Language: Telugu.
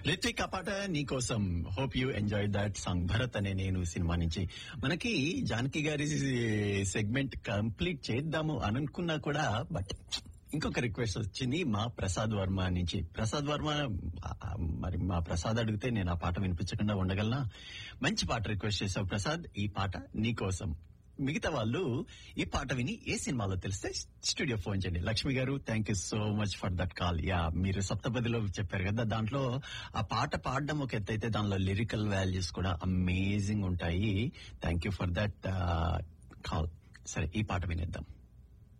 రిత్విక్ ఆ పాట నీకోసం hope you enjoy that song Bharat Ane Nenu cinema నుంచి మనకి జానకి గారి సెగ్మెంట్ కంప్లీట్ చేద్దాము అని అనుకున్నా కూడా బట్ ఇంకొక రిక్వెస్ట్ వచ్చింది మా ప్రసాద్ వర్మ నుంచి ప్రసాద్ వర్మ ఆ, ఆ, మరి మా ప్రసాద్ అడిగితే నేను ఆ పాట వినిపించకుండా ఉండగలనా మంచి పాట రిక్వెస్ట్ చేశావు ప్రసాద్ ఈ పాట నీకోసం మిగతా వాళ్ళు ఈ పాట విని ఏ సినిమాలో తెలిస్తే స్టూడియో ఫోన్ చేయండి లక్ష్మి గారు thank you so much for that call yeah మీరు సప్తపదిలో చెప్పారు కదా దాంట్లో ఆ పాట పాడడం ఒక ఎత్తు అయితే దానిలో లిరికల్ వాల్యూస్ కూడా అమేజింగ్ ఉంటాయి thank you for that call సరే ఈ పాట వినేద్దాం